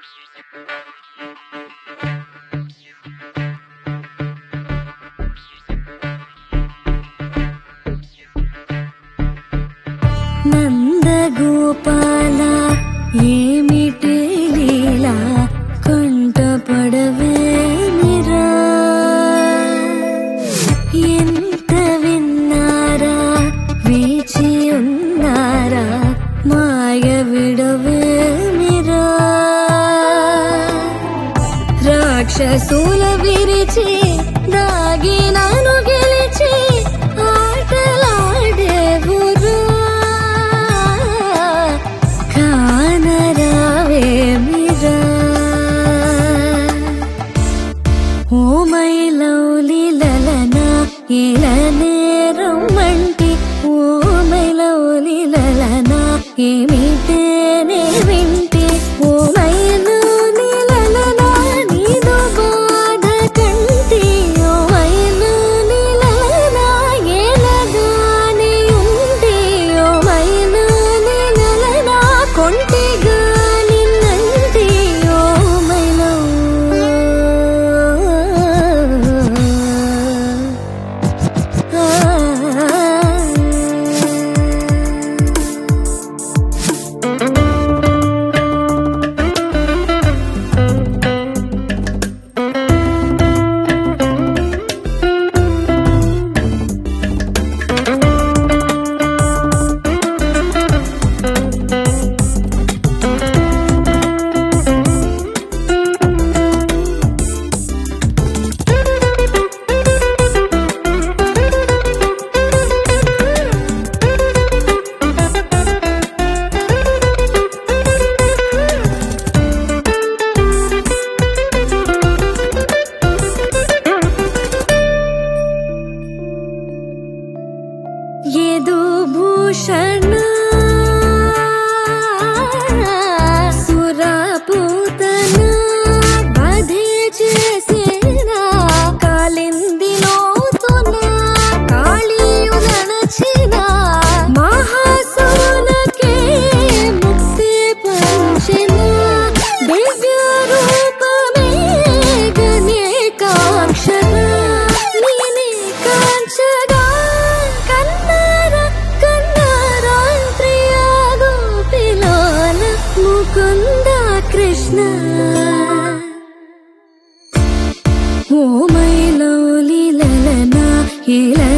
నందగోపాల ఏమిటి లీలా కంట పడవేమిరా ఎంత విన్నారా వేచి ఉన్నారా మాయ విడవేమిరా రాక్షసుల విరిచి దాగినాను గెలిచి ఆటలాడేవురా కానరావేమిరా ఓ మై లవ్లీ లలనా ఏలనే రమ్మంటి ఓ మై లవ్లీ లలనా ఏమిటేనే వింటి ఓ మై లవ్లీ లలనా నీదో బాధ కంటి ఓ మై లవ్లీ లలనా ఏలగానే ఉంటి ఓ మై లవ్లీ లలనా కొంటిగా నిన్నంటి ఓ మై లవ్ ఏదో భూషణ సురపూతన బధే చేసిన కాలింది లోతున కాళీయులనచిన మహాసులకే ముక్తి పంచిన దివ్య రూపమే గనే కాక్షగా నేనే కాంచగా కన్నార కన్నారా ప్రియా గోపిలోల Mukunda Krishna oh my lovely లలనా ఏల